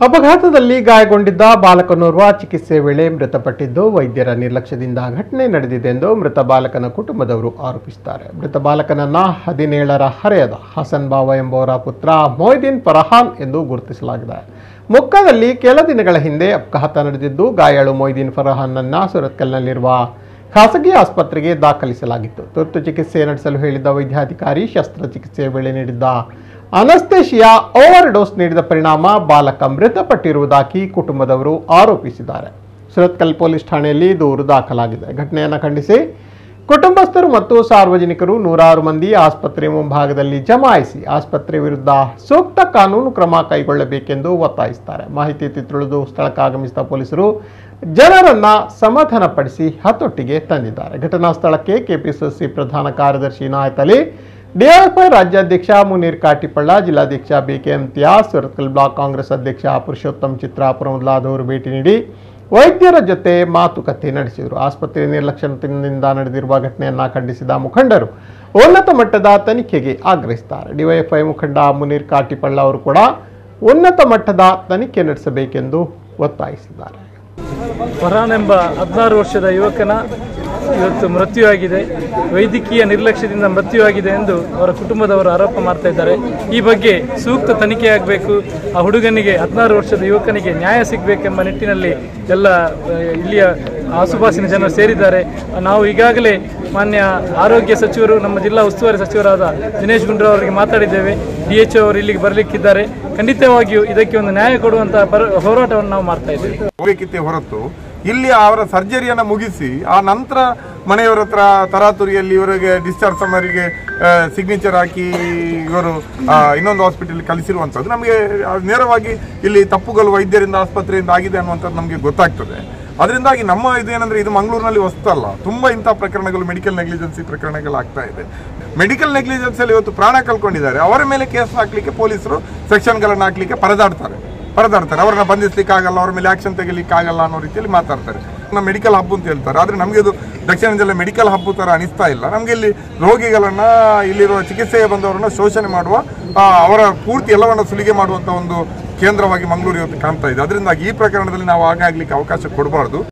ಅಪಘಾತದಲ್ಲಿ ಗಾಯಗೊಂಡಿದ್ದ ಬಾಲಕನೋರ್ವ ಚಿಕಿತ್ಸೆ ವೇಳೆ ಮೃತಪಟ್ಟಿದ್ದು ವೈದ್ಯರ ನಿರ್ಲಕ್ಷ್ಯದಿಂದ ಘಟನೆ ನಡೆದಿದೆ ಎಂದು ಮೃತ ಬಾಲಕನ ಕುಟುಂಬದವರು ಆರೋಪಿಸಿದ್ದಾರೆ ಮೃತ ಬಾಲಕನನ್ನ ಹದಿನೇಳರ ಹರೆಯದ ಹಸನ್ ಬಾವ ಎಂಬುವರ ಪುತ್ರ ಮೊಯ್ದೀನ್ ಫರಹಾನ್ ಎಂದು ಗುರುತಿಸಲಾಗಿದೆ ಮುಕ್ಕದಲ್ಲಿ ಕೆಲ ದಿನಗಳ ಹಿಂದೆ ಅಪಘಾತ ನಡೆದಿದ್ದು ಗಾಯಾಳು ಮೊಯ್ದೀನ್ ಫರಹಾನ್ನನ್ನ ಸುರತ್ಕಲ್ನಲ್ಲಿರುವ ಖಾಸಗಿ ಆಸ್ಪತ್ರೆಗೆ ದಾಖಲಿಸಲಾಗಿತ್ತು ತುರ್ತು ಚಿಕಿತ್ಸೆ ನಡೆಸಲು ಹೇಳಿದ್ದ ವೈದ್ಯಾಧಿಕಾರಿ ಶಸ್ತ್ರಚಿಕಿತ್ಸೆ ವೇಳೆ ನೀಡಿದ್ದ ಅನಸ್ತೇಶಿಯಾ ಓವರ್ ಡೋಸ್ ನೀಡಿದ ಪರಿಣಾಮ ಬಾಲಕ ಮೃತಪಟ್ಟಿರುವುದಾಗಿ ಕುಟುಂಬದವರು ಆರೋಪಿಸಿದ್ದಾರೆ ಸುರತ್ಕಲ್ ಪೊಲೀಸ್ ಠಾಣೆಯಲ್ಲಿ ದೂರು ದಾಖಲಾಗಿದೆ ಘಟನೆಯನ್ನು ಖಂಡಿಸಿ ಕುಟುಂಬಸ್ಥರು ಮತ್ತು ಸಾರ್ವಜನಿಕರು ನೂರಾರು ಮಂದಿ ಆಸ್ಪತ್ರೆ ಮುಂಭಾಗದಲ್ಲಿ ಜಮಾಯಿಸಿ ಆಸ್ಪತ್ರೆ ವಿರುದ್ಧ ಸೂಕ್ತ ಕಾನೂನು ಕ್ರಮ ಕೈಗೊಳ್ಳಬೇಕೆಂದು ಒತ್ತಾಯಿಸುತ್ತಾರೆ ಮಾಹಿತಿ ತಿಳಿದು ಸ್ಥಳಕ್ಕೆ ಆಗಮಿಸಿದ ಪೊಲೀಸರು ಜನರನ್ನ ಸಮಾಧಾನಪಡಿಸಿ ಹತೋಟಿಗೆ ತಂದಿದ್ದಾರೆ ಘಟನಾ ಸ್ಥಳಕ್ಕೆ ಕೆಪಿಸಿಸಿ ಪ್ರಧಾನ ಕಾರ್ಯದರ್ಶಿ ನಾಯತ್ ಅಲಿ ಡಿಎಫ್ಐ ರಾಜ್ಯಾಧ್ಯಕ್ಷ ಮುನೀರ್ ಕಾಟಿಪಳ್ಳ ಜಿಲ್ಲಾಧ್ಯಕ್ಷ BK Imtiyaz Surathkal block Congress ಅಧ್ಯಕ್ಷ ಪುರುಷೋತ್ತಮ್ ಚಿತ್ರಾಪುರ ಮೊದಲಾದವರು ಭೇಟಿ ನೀಡಿ ವೈದ್ಯರ ಜೊತೆ ಮಾತುಕತೆ ನಡೆಸಿದರು ಆಸ್ಪತ್ರೆ ನಿರ್ಲಕ್ಷ್ಯದಿಂದ ನಡೆದಿರುವ ಘಟನೆಯನ್ನ ಖಂಡಿಸಿದ ಮುಖಂಡರು ಉನ್ನತ ಮಟ್ಟದ ತನಿಖೆಗೆ ಆಗ್ರಹಿಸಿದ್ದಾರೆ ಡಿವೈಎಫ್ಐ ಮುಖಂಡ ಮುನೀರ್ ಕಾಟಿಪಳ್ಳ ಅವರು ಕೂಡ ಉನ್ನತ ಮಟ್ಟದ ತನಿಖೆ ನಡೆಸಬೇಕೆಂದು ಒತ್ತಾಯಿಸಿದ್ದಾರೆ ಫರ್ಹಾನ್ ಎಂಬ ಹದಿನಾರು ವರ್ಷದ ಯುವಕನ ಇವತ್ತು ಮೃತ್ಯುವಾಗಿದೆ ವೈದ್ಯಕೀಯ ನಿರ್ಲಕ್ಷ್ಯದಿಂದ ಮೃತ್ಯುವಾಗಿದೆ ಎಂದು ಅವರ ಕುಟುಂಬದವರು ಆರೋಪ ಮಾಡ್ತಾ ಇದ್ದಾರೆ ಈ ಬಗ್ಗೆ ಸೂಕ್ತ ತನಿಖೆ ಆಗಬೇಕು ಆ ಹುಡುಗನಿಗೆ ಹದಿನಾರು ವರ್ಷದ ಯುವಕನಿಗೆ ನ್ಯಾಯ ಸಿಗಬೇಕೆಂಬ ನಿಟ್ಟಿನಲ್ಲಿ ಎಲ್ಲ ಆ, ಇಲ್ಲಿಯ ಆಸುಪಾಸಿನ ಜನರು ಸೇರಿದ್ದಾರೆ ನಾವು ಈಗಾಗಲೇ ಮಾನ್ಯ ಆರೋಗ್ಯ ಸಚಿವರು ನಮ್ಮ ಜಿಲ್ಲಾ ಉಸ್ತುವಾರಿ ಸಚಿವರಾದ ದಿನೇಶ್ ಗುಂಡೂರಾವ್ ಅವರಿಗೆ ಮಾತಾಡಿದ್ದೇವೆ ಡಿ ಎಚ್ ಅವರು ಇಲ್ಲಿಗೆ ಬರಲಿಕ್ಕಿದ್ದಾರೆ ಖಂಡಿತವಾಗಿಯೂ ಇದಕ್ಕೆ ಒಂದು ನ್ಯಾಯ ಕೊಡುವಂತಹ ಪರ ಹೋರಾಟವನ್ನು ನಾವು ಮಾಡ್ತಾ ಇದ್ದೇವೆ ಹೋಗಬೇಕಿತ್ತೆ ಹೊರತು ಇಲ್ಲಿ ಅವರ ಸರ್ಜರಿಯನ್ನ ಮುಗಿಸಿ ಆ ನಂತರ ಮನೆಯವರ ಹತ್ರ ತರಾತುರಿಯಲ್ಲಿ ಇವರಿಗೆ ಡಿಸ್ಚಾರ್ಜ್ ಸಮರಿಗೆ ಸಿಗ್ನೇಚರ್ ಹಾಕಿ ಇವರು ಆ, ಇನ್ನೊಂದು ಹಾಸ್ಪಿಟಲ್ ಕಳಿಸಿರುವಂಥದ್ದು ನಮಗೆ ಆ, ನೇರವಾಗಿ ಇಲ್ಲಿ ತಪ್ಪುಗಳು ವೈದ್ಯರಿಂದ ಆಸ್ಪತ್ರೆಯಿಂದ ಆಗಿದೆ ಅನ್ನುವಂಥದ್ದು ನಮಗೆ ಗೊತ್ತಾಗ್ತದೆ ಅದರಿಂದಾಗಿ ನಮ್ಮ ಇದೇನಂದ್ರೆ ಇದು ಮಂಗಳೂರಿನಲ್ಲಿ ಹೊಸ್ತಲ್ಲ ತುಂಬಾ ಇಂಥ ಪ್ರಕರಣಗಳು ಮೆಡಿಕಲ್ ನೆಗ್ಲಿಜೆನ್ಸಿ ಪ್ರಕರಣಗಳು ಆಗ್ತಾ ಇದೆ ಮೆಡಿಕಲ್ ನೆಗ್ಲಿಜೆನ್ಸ್ ಅಲ್ಲಿ ಇವತ್ತು ಪ್ರಾಣ ಕಳ್ಕೊಂಡಿದ್ದಾರೆ ಅವರ ಮೇಲೆ ಕೇಸ್ ಹಾಕ್ಲಿಕ್ಕೆ ಪೊಲೀಸರು ಸೆಕ್ಷನ್ಗಳನ್ನು ಹಾಕ್ಲಿಕ್ಕೆ ಪರದಾಡ್ತಾರೆ ಪರದಾಡ್ತಾರೆ ಅವ್ರನ್ನ ಬಂಧಿಸ್ಲಿಕ್ಕೆ ಆಗಲ್ಲ ಅವ್ರ ಮೇಲೆ ಆಕ್ಷನ್ ತೆಗಿಲಿಕ್ಕೆ ಆಗಲ್ಲ ಅನ್ನೋ ರೀತಿಯಲ್ಲಿ ಮಾತಾಡ್ತಾರೆ ನಮ್ಮ ಮೆಡಿಕಲ್ ಹಬ್ ಅಂತ ಹೇಳ್ತಾರೆ ಆದ್ರೆ ನಮಗೆ ಇದು ದಕ್ಷಿಣ ಜಿಲ್ಲೆ ಮೆಡಿಕಲ್ ಹಬ್ ತರ ಅನಿಸ್ತಾ ಇಲ್ಲ ನಮಗೆ ಇಲ್ಲಿ ರೋಗಿಗಳನ್ನ ಇಲ್ಲಿರುವ ಚಿಕಿತ್ಸೆಗೆ ಬಂದವರನ್ನ ಶೋಷಣೆ ಮಾಡುವ ಆ, ಅವರ ಪೂರ್ತಿ ಎಲ್ಲವನ್ನ ಸುಲಿಗೆ ಮಾಡುವಂತ ಒಂದು ಕೇಂದ್ರವಾಗಿ ಮಂಗಳೂರು ಇವತ್ತು ಕಾಣ್ತಾ ಇದೆ ಅದರಿಂದಾಗಿ ಈ ಪ್ರಕರಣದಲ್ಲಿ ನಾವು ಹಾಗಾಗ್ಲಿಕ್ಕೆ ಅವಕಾಶ ಕೊಡಬಾರ್ದು